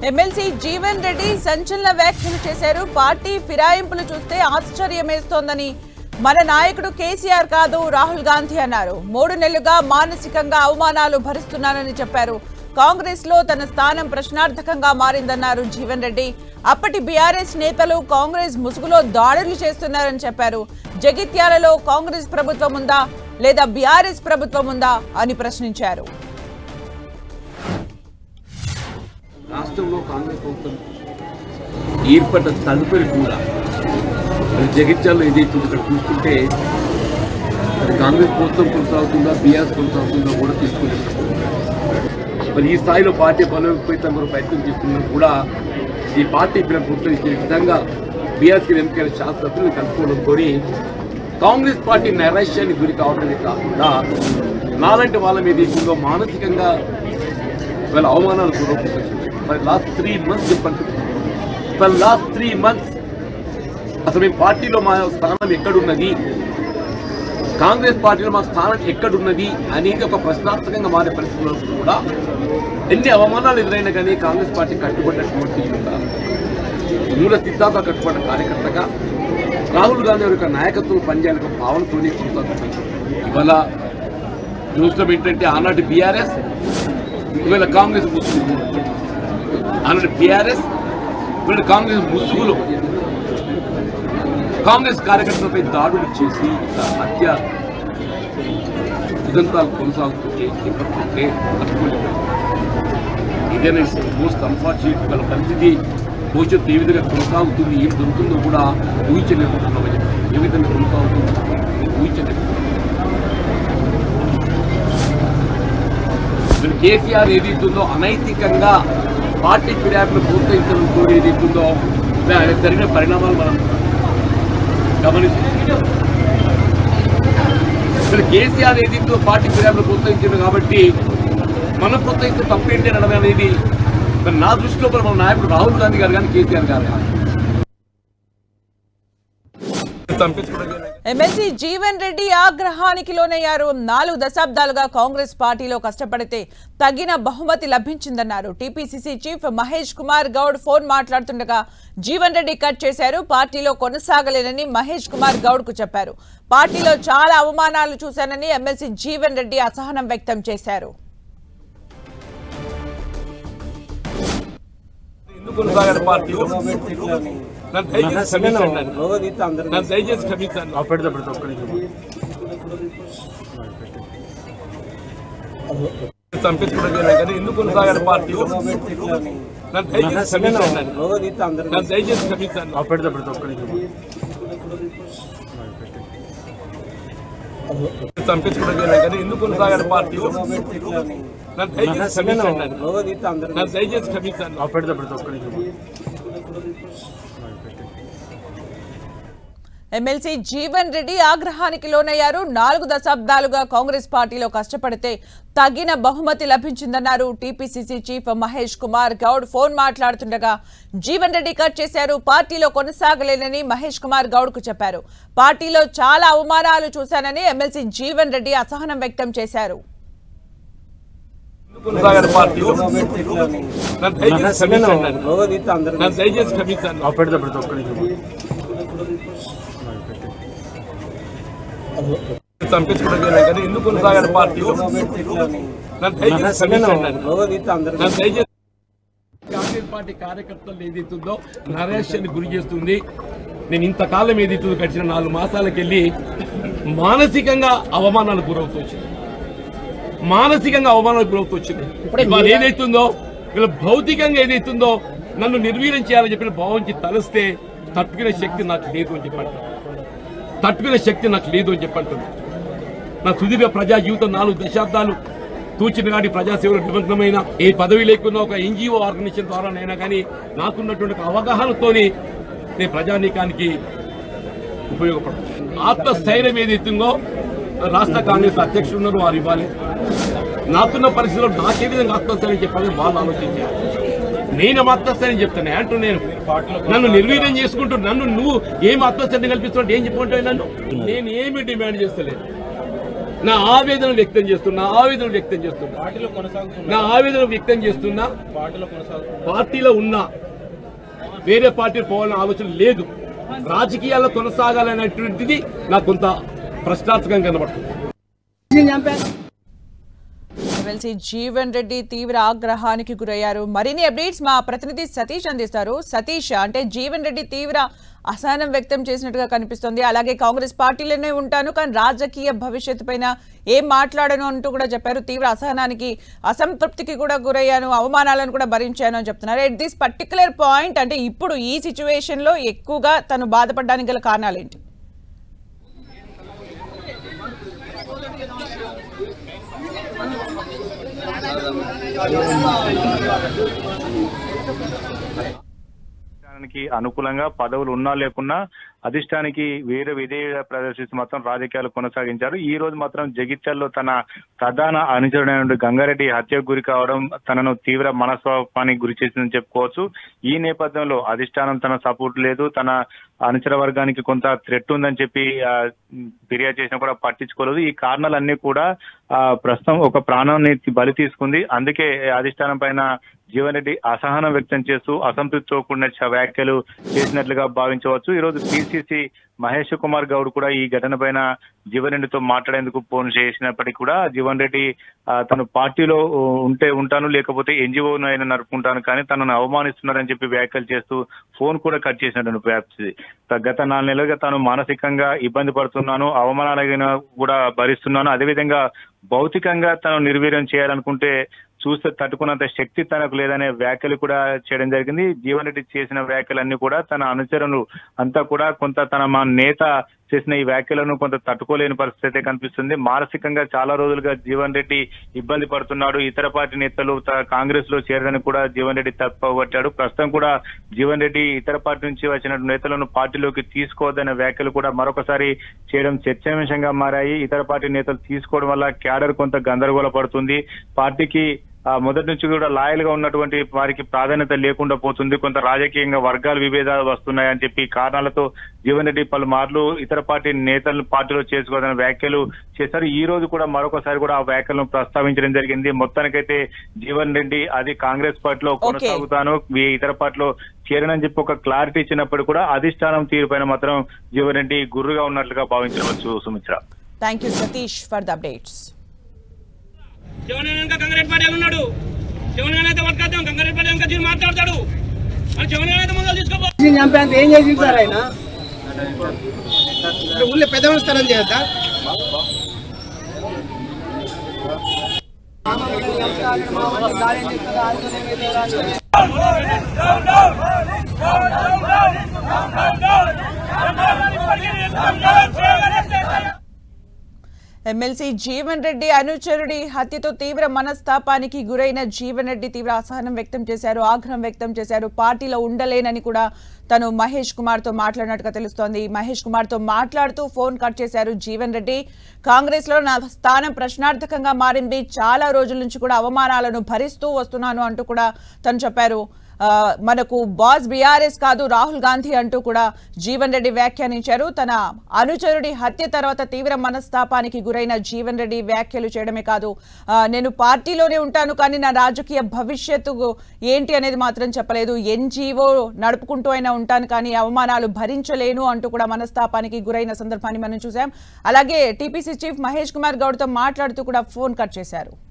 MLC Jeevan Reddy సంచలన వ్యాఖ్యలు చేశారు పార్టీ ఫిరాయింపులు చూస్తే ఆశ్చర్యమేస్తోందని మన నాయకుడు కేసీఆర్ కాదు రాహుల్ గాంధీ అన్నారు మూడు నెలలుగా మానసికంగా అవమానాలు భరిస్తున్నానని చెప్పారు కాంగ్రెస్ లో తన స్థానం ప్రశ్నార్థకంగా మారిందన్నారు జీవన్ రెడ్డి అప్పటి బీఆర్ఎస్ నేతలు కాంగ్రెస్ ముసుగులో దాడులు చేస్తున్నారని చెప్పారు జగిత్యాలలో కాంగ్రెస్ ప్రభుత్వం ఉందా లేదా బీఆర్ఎస్ ప్రభుత్వం ఉందా అని ప్రశ్నించారు రాష్ట్రంలో కాంగ్రెస్ ప్రభుత్వం ఏర్పడ్డ తదుపరి కూడా మరి జగిత్యాలలో ఏదైతే ఇక్కడ చూస్తుంటే మరి కాంగ్రెస్ ప్రభుత్వం కొనసాగుతుందా బీఆర్ఎస్ కొనసాగుతుందా కూడా తీసుకునేది మరి ఈ స్థాయిలో పార్టీ బలోపేతం కూడా ప్రయత్నం చేస్తున్నా కూడా ఈ పార్టీ ఇక్కడ ప్రోత్సహించే విధంగా బీఆర్ఎస్కి ఎన్నికైన శాస్త్రజ్ఞులు కలుపుకోవడంతో కాంగ్రెస్ పార్టీ నైరాశ్యానికి గురి కావడమే కాకుండా నాలాంటి వాళ్ళ మీద ఎక్కువగా మానసికంగా వాళ్ళ అవమానాలు గురవుతుంది ఫర్ లాస్ట్ త్రీ మంత్స్ చెప్పండి ఫర్ లాస్ట్ త్రీ మంత్స్ అసలు మేము పార్టీలో మా స్థానం ఎక్కడున్నది కాంగ్రెస్ పార్టీలో మా స్థానం ఎక్కడున్నది అనేది ఒక ప్రశ్నార్థకంగా మారే పరిస్థితుల్లో కూడా ఎన్ని అవమానాలు ఎదురైనా కానీ కాంగ్రెస్ పార్టీ కట్టుబడినటువంటి ఒక మూల సిద్ధాంత కట్టుబడిన కార్యకర్తగా రాహుల్ గాంధీ యొక్క నాయకత్వం పనిచేయాలని ఒక భావనతోనే కొనసాగుతుంది ఇవాళ చూస్తాం ఏంటంటే ఆనాటి బీఆర్ఎస్ ఇవాళ కాంగ్రెస్ ముసుగులు ఆనాటి బీఆర్ఎస్ ఇవాళ కాంగ్రెస్ ముసుగులు కాంగ్రెస్ కార్యకర్తలపై దాడులు చేసి ఇట్లా హత్య ఉదంతాలు కొనసాగుతుంటే చెప్పకుంటే తట్టుకోలేదు ఇదేనా మోస్ట్ అన్ఫార్చునేట్ గల పరిస్థితి భవిష్యత్తు ఏ విధంగా కొనసాగుతుంది ఏం దొరుకుతుందో కూడా ఊహించలేకపోతున్నామని ఏ విధంగా కొనసాగుతుందో ఊహించలేదు మరి కేసీఆర్ ఏదైతుందో అనైతికంగా పార్టీ ఫిర్యాదులు ప్రోత్సహించడంతో ఏదైతుందో దానికి జరిగిన పరిణామాలు మనం గమనిస్తున్నాం మరి కేసీఆర్ ఏదైతుందో పార్టీ ఫిర్యాదులు ప్రోత్సహించింది కాబట్టి మనం ప్రోత్సహిస్తే తప్పేంటి అనడం అనేది మరి నా దృష్టిలో మరి మన నాయకుడు రాహుల్ గాంధీ గారు కానీ కేసీఆర్ గారు కానీ ఎమ్మెల్సీ జీవన్ రెడ్డి ఆగ్రహానికి లోనయ్యారు నాలుగు దశాబ్దాలుగా కాంగ్రెస్ పార్టీలో కష్టపడితే తగిన బహుమతి లభించిందన్నారు TPCC chief Mahesh Kumar Goud phone మాట్లాడుతుండగా జీవన్ రెడ్డి కట్ చేశారు పార్టీలో కొనసాగలేనని మహేష్ కుమార్ గౌడ్ కు చెప్పారు పార్టీలో చాలా అవమానాలు చూశానని ఎమ్మెల్సీ జీవన్ రెడ్డి అసహనం వ్యక్తం చేశారు ఎందుకు కొనసాగారు పార్టీలో నన్ను దయచేసి క్షమించండి నన్ను. నన్ను దయచేసి క్షమించండి చంపించుకోవడం కానీ ఎందుకు కొనసాగారు పార్టీలో నన్ను దయచేసి క్షమించండి నన్ను. నన్ను దయచేసి క్షమించండి చంపించుకోవడం కానీ ఎందుకు కొనసాగారు పార్టీలో నన్ను దయచేసి క్షమించండి నన్ను. నన్ను దయచేసి క్షమించండి ఎమ్మెల్సీ జీవన్ రెడ్డి ఆగ్రహానికి లోనయ్యారు నాలుగు దశాబ్దాలుగా కాంగ్రెస్ పార్టీలో కష్టపడితే తగిన బహుమతి లభించిందన్నారు TPCC chief Mahesh Kumar Goud phone మాట్లాడుతుండగా జీవన్ రెడ్డి కట్ చేశారు పార్టీలో కొనసాగలేనని మహేష్ కుమార్ గౌడ్ కు చెప్పారు పార్టీలో చాలా అవమానాలు చూశానని ఎమ్మెల్సీ జీవన్ రెడ్డి అసహనం వ్యక్తం చేశారు ఎందుకు కొనసాగారు పార్టీలో నన్ను దయచేసి క్షమించండి నన్ను దయచేసి క్షమించండి చంపించుకోవడం కానీ ఎందుకు కొనసాగారు పార్టీలో నన్ను దయచేసి క్షమించండి నన్ను దయచేసి కాంగ్రెస్ పార్టీ కార్యకర్తలు ఏదైతుందో నరేష్ని గురి చేస్తుంది నేను ఇంతకాలం ఏదైతుందో గడిచిన నాలుగు మాసాలకు వెళ్ళి మానసికంగా అవమానాలకు గురవుతూ వచ్చింది మానసికంగా అవమానాలకు గురవుతూ వచ్చింది ఇవాళ ఏదైతుందో వీళ్ళ భౌతికంగా ఏదైతుందో నన్ను నిర్వీర్యం చేయాలని చెప్పిన భావించి తలస్తే తట్టుకునే శక్తి నాకు లేదు అని చెప్పంటారు తట్టుకునే శక్తి నాకు లేదు అని చెప్పంటుంది నా సుదీర్ఘ ప్రజా జీవితం నాలుగు దశాబ్దాలు తూచిన నాటి ప్రజాసేవలో నిమగ్నమైన ఏ పదవి లేకున్నా ఒక ఎన్జిఓ ఆర్గనైజేషన్ ద్వారానైనా కానీ నాకున్నటువంటి ఒక అవగాహనతోని నేను ప్రజానీకానికి ఉపయోగపడుతుంది ఆత్మస్థైర్యం ఏదైతుందో రాష్ట్ర కాంగ్రెస్ అధ్యక్షుడు ఉన్నారు వారు ఇవ్వాలి నాకున్న పరిస్థితుల్లో నాకే విధంగా ఆత్మస్థైర్యం చెప్పాలని వాళ్ళు ఆలోచించారు నేను ఆత్మస్థైర్యం చెప్తాను అంటూ నేను నన్ను నిర్వీర్యం చేసుకుంటూ నన్ను నువ్వు ఏం ఆత్మస్థైర్యం కల్పిస్తుంటే ఏం చెప్పుకుంటావు నన్ను నేను ఏమి డిమాండ్ చేస్తలేదు నా ఆవేదన వ్యక్తం చేస్తున్నా ఆవేదన వ్యక్తం చేస్తున్నా పార్టీలో కొనసాగుతున్నారు నా ఆవేదన వ్యక్తం చేస్తున్నా పార్టీలో కొనసాగుతున్నారు పార్టీలో ఉన్నా వేరే పార్టీ పోవాలనే ఆలోచన లేదు రాజకీయాల్లో కొనసాగాలనేటువంటిది నాకు కొంత ప్రశ్నార్థకంగా కనబడుతుంది ఎమ్మెల్సీ జీవన్ రెడ్డి తీవ్ర ఆగ్రహానికి గురయ్యారు మరిన్ని అప్డేట్స్ మా ప్రతినిధి సతీష్ అందిస్తారు సతీష్ అంటే జీవన్ రెడ్డి తీవ్ర అసహనం వ్యక్తం చేసినట్టుగా కనిపిస్తోంది అలాగే కాంగ్రెస్ పార్టీలోనే ఉంటాను కానీ రాజకీయ భవిష్యత్తు పైన ఏం మాట్లాడను అంటూ కూడా చెప్పారు తీవ్ర అసహనానికి అసంతృప్తికి కూడా గురయ్యాను అవమానాలను కూడా భరించాను అని చెప్తున్నారు ఎట్ దిస్ పర్టికులర్ పాయింట్ అంటే ఇప్పుడు ఈ సిచ్యువేషన్ లో ఎక్కువగా తను బాధపడడానికి గల కారణాలు ఏంటి అధిష్టానానికి అనుకూలంగా పదవులు ఉన్నా లేకున్నా అధిష్టానికి వేరే విధేయ ప్రదర్శిస్తూ మాత్రం రాజకీయాలు కొనసాగించారు ఈ రోజు మాత్రం జగిత్యాల్లో తన ప్రధాన అనుచరుడైన గంగారెడ్డి హత్యకు గురి కావడం తనను తీవ్ర మనస్వాపానికి గురి చేసిందని చెప్పుకోవచ్చు ఈ నేపథ్యంలో అధిష్టానం తన సపోర్ట్ లేదు తన అనుచర వర్గానికి కొంత థ్రెట్ ఉందని చెప్పి ఆ, ఫిర్యాదు చేసినా కూడా పట్టించుకోలేదు ఈ కారణాలన్నీ కూడా ఆ, ప్రస్తుతం ఒక ప్రాణాన్ని బలి తీసుకుంది అందుకే అధిష్టానం పైన జీవన్ రెడ్డి అసహనం వ్యక్తం చేస్తూ అసంతృప్తితో కూడిన చ- వ్యాఖ్యలు చేసినట్లుగా భావించవచ్చు ఈ రోజు పిసిసి మహేష్ కుమార్ గౌడ్ కూడా ఈ ఘటన పైన జీవన్ రెడ్డితో మాట్లాడేందుకు ఫోన్ చేసినప్పటికీ కూడా జీవన్ రెడ్డి ఆ, తను పార్టీలో ఉ, ఉంటే ఉంటాను లేకపోతే ఎన్జిఓను అయినా నడుపుకుంటాను కానీ తనను అవమానిస్తున్నారని చెప్పి వ్యాఖ్యలు చేస్తూ ఫోన్ కూడా కట్ చేసినట్టు వ్యాప్తి గత నాలుగు నెలలుగా తాను మానసికంగా ఇబ్బంది పడుతున్నాను అవమానాలైనా కూడా భరిస్తున్నాను అదేవిధంగా భౌతికంగా తను నిర్వీర్యం చేయాలనుకుంటే చూస్తే తట్టుకున్నంత శక్తి తనకు లేదనే వ్యాఖ్యలు కూడా చేయడం జరిగింది జీవన్ రెడ్డి చేసిన వ్యాఖ్యలన్నీ కూడా తన అనుచరులు అంతా కూడా కొంత తన మా నేత చేసిన ఈ వ్యాఖ్యలను కొంత తట్టుకోలేని పరిస్థితి అయితే కనిపిస్తుంది మానసికంగా చాలా రోజులుగా జీవన్ రెడ్డి ఇబ్బంది పడుతున్నాడు ఇతర పార్టీ నేతలు త- కాంగ్రెస్ లో చేరదని కూడా జీవన్ రెడ్డి తప్పబట్టాడు ప్రస్తుతం కూడా జీవన్ రెడ్డి ఇతర పార్టీ నుంచి వచ్చిన నేతలను పార్టీలోకి తీసుకోవద్దనే వ్యాఖ్యలు కూడా మరొకసారి చేయడం చర్చాంశంగా మారాయి ఇతర పార్టీ నేతలు తీసుకోవడం వల్ల క్యాడర్ కొంత గందరగోళ పడుతుంది పార్టీకి ఆ, మొదటి నుంచి కూడా లాయల్ గా ఉన్నటువంటి వారికి ప్రాధాన్యత లేకుండా పోతుంది కొంత రాజకీయంగా వర్గాల విభేదాలు వస్తున్నాయని చెప్పి కారణాలతో జీవన్ రెడ్డి పలుమార్లు ఇతర పార్టీ నేతలను పార్టీలో చేసుకోవాలని వ్యాఖ్యలు చేశారు ఈ రోజు కూడా మరొకసారి కూడా ఆ వ్యాఖ్యలను ప్రస్తావించడం జరిగింది మొత్తానికైతే జీవన్ రెడ్డి అది కాంగ్రెస్ పార్టీలో Okay. కొనసాగుతాను ఈ ఇతర పార్టీలో చేరనని చెప్పి ఒక క్లారిటీ ఇచ్చినప్పుడు కూడా అధిష్టానం తీరుపైన మాత్రం జీవన్ రెడ్డి గుర్రుగా ఉన్నట్లుగా భావించవచ్చు Sumitra thank you Satish for the updates Jagan ఇంకా గంగారెడ్డి పార్టీ ఉన్నాడు జగన్ గారు అయితే వర్కేద్దాం గంగారెడ్డి పార్టీ ఇంకా తీరు మాట్లాడతాడు మరి జగన్ గారు అయితే ముందు తీసుకోపో నేను చంపేంత ఏం చేసి సార్ ఆయన ఇక్కడ ఊళ్ళో పెద్ద స్థలం చేయొద్దా ఎమ్మెల్సీ జీవన్ రెడ్డి అనుచరుడి హత్యతో తీవ్ర మనస్తాపానికి గురైన జీవన్ రెడ్డి తీవ్ర అసహనం వ్యక్తం చేశారు ఆగ్రహం వ్యక్తం చేశారు పార్టీలో ఉండలేనని కూడా తను మహేష్ కుమార్ తో మాట్లాడినట్టుగా తెలుస్తోంది మహేష్ కుమార్ తో మాట్లాడుతూ ఫోన్ కట్ చేశారు జీవన్ రెడ్డి కాంగ్రెస్ లో నా స్థానం ప్రశ్నార్థకంగా మారింది చాలా రోజుల నుంచి కూడా అవమానాలను భరిస్తూ వస్తున్నాను అంటూ కూడా తను చెప్పారు ఆ, మనకు బాస్ బీఆర్ఎస్ కాదు రాహుల్ గాంధీ అంటూ కూడా జీవన్ రెడ్డి వ్యాఖ్యానించారు తన అనుచరుడి హత్య తర్వాత తీవ్ర మనస్తాపానికి గురైన జీవన్ రెడ్డి వ్యాఖ్యలు చేయడమే కాదు ఆ, నేను పార్టీలోనే ఉంటాను కానీ నా రాజకీయ భవిష్యత్తు ఏంటి అనేది మాత్రం చెప్పలేదు ఎన్జిఓ నడుపుకుంటూ అయినా ఉంటాను కానీ అవమానాలు భరించలేను అంటూ కూడా మనస్తాపానికి గురైన సందర్భాన్ని మనం చూసాం అలాగే టీపీసీ చీఫ్ మహేష్ కుమార్ గౌడ్తో మాట్లాడుతూ కూడా ఫోన్ కట్ చేశారు